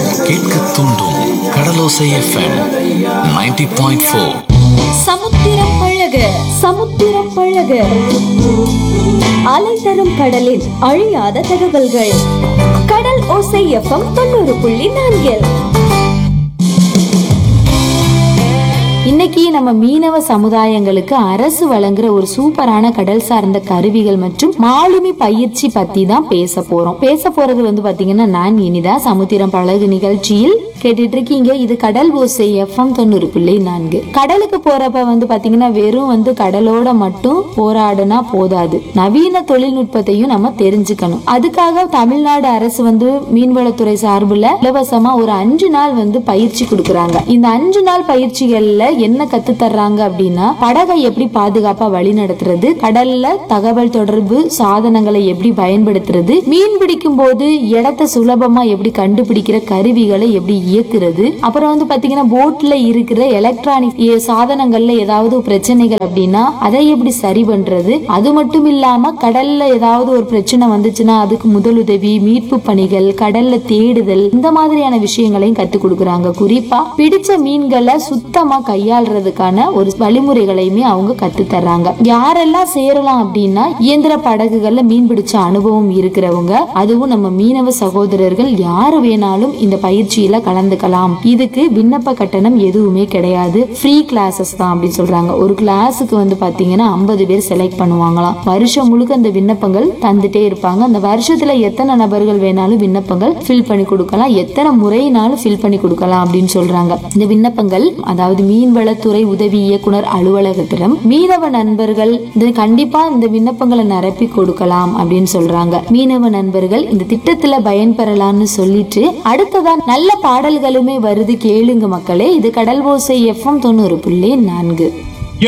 கேட்க தூண்டும் கடலோசை FM 90.4 point four சமுத்திரம் பழக சமுத்திரம் பழக அலை தரும் கடலின் அழியாத தகவல்கள் கடல் ஓசை எஃப்எம் தொண்ணூறு புள்ளி நான்கில் இன்னைக்கு நம்ம மீனவ சமுதாயங்களுக்கு அரசு வழங்குற ஒரு சூப்பரான கடல் சார்ந்த கருவிகள் மற்றும் மாலுமி பயிற்சி பத்தி தான் பேச போறோம் பேச போறது வந்து பாத்தீங்கன்னா நான் இனிதா சமுத்திரம் பழகு நிகழ்ச்சியில் கேட்டுட்டு இருக்கீங்க இது கடல் ஓசை எஃப்எம் தொண்ணூறு பிள்ளை நான்கு கடலுக்கு போறப்ப வந்து பாத்தீங்கன்னா வெறும் வந்து கடலோட மட்டும் போராடுனா போதாது நவீன தொழில்நுட்பத்தையும் நம்ம தெரிஞ்சுக்கணும் அதுக்காக தமிழ்நாடு அரசு வந்து மீன்வளத்துறை சார்புல இலவசமா ஒரு அஞ்சு நாள் வந்து பயிற்சி கொடுக்கறாங்க இந்த அஞ்சு நாள் பயிற்சிகள்ல என்ன கத்து தர்றாங்க அப்படின்னா படகை எப்படி பாதுகாப்பா வழி நடத்துறது கடல்ல தகவல் தொடர்பு சாதனங்களை எப்படி பயன்படுத்துறது மீன் பிடிக்கும் போது இடத்தை சுலபமா எப்படி கண்டுபிடிக்கிற கருவிகளை எப்படி இயக்குறது அப்புறம் வந்து பாத்தீங்கன்னா போட்ல இருக்கிற எலக்ட்ரானிக் சாதனங்கள்ல ஏதாவது பிரச்சனைகள் அப்படின்னா அதை எப்படி சரி பண்றது அது மட்டும் இல்லாம கடல்ல ஏதாவது ஒரு பிரச்சனை வந்துச்சுன்னா அதுக்கு முதலுதவி மீட்பு பணிகள் கடல்ல தேடுதல் இந்த மாதிரியான விஷயங்களையும் கத்து கொடுக்கறாங்க குறிப்பா பிடிச்ச மீன்களை சுத்தமா கையாளுறதுக்கான ஒரு வழிமுறைகளையுமே அவங்க கத்து தர்றாங்க யாரெல்லாம் சேரலாம் அப்படின்னா இயந்திர படகுகள்ல மீன் பிடிச்ச அனுபவம் இருக்கிறவங்க அதுவும் நம்ம மீனவ சகோதரர்கள் யாரு வேணாலும் இந்த பயிற்சியில கலந்துக்கலாம் இதுக்கு விண்ணப்ப கட்டணம் எதுவுமே கிடையாது ஃப்ரீ கிளாஸஸ் தான் அப்படின்னு சொல்றாங்க ஒரு கிளாஸுக்கு வந்து பாத்தீங்கன்னா ஐம்பது பேர் செலக்ட் பண்ணுவாங்களாம் வருஷம் முழுக்க அந்த விண்ணப்பங்கள் தந்துட்டே இருப்பாங்க அந்த வருஷத்துல எத்தனை நபர்கள் வேணாலும் விண்ணப்பங்கள் ஃபில் பண்ணி கொடுக்கலாம் எத்தனை முறைனாலும் ஃபில் பண்ணி கொடுக்கலாம் அப்படின்னு சொல்றாங்க இந்த விண்ணப்பங்கள் அதாவது மீன்வளத்துறை உதவி இயக்குனர் அலுவலகத்திடம் மீனவ நண்பர்கள் இது கண்டிப்பா இந்த விண்ணப்பங்களை நிரப்பி கொடுக்கலாம் அப்படின்னு சொல்றாங்க மீனவ நண்பர்கள் இந்த திட்டத்துல பயன்பெறலாம்னு சொல்லிட்டு அடுத்ததா நல்ல பாடல்களுமே வருது கேளுங்க மக்களே இது கடல் ஓசை எஃப்எம் தொண்ணூறு புள்ளி நான்கு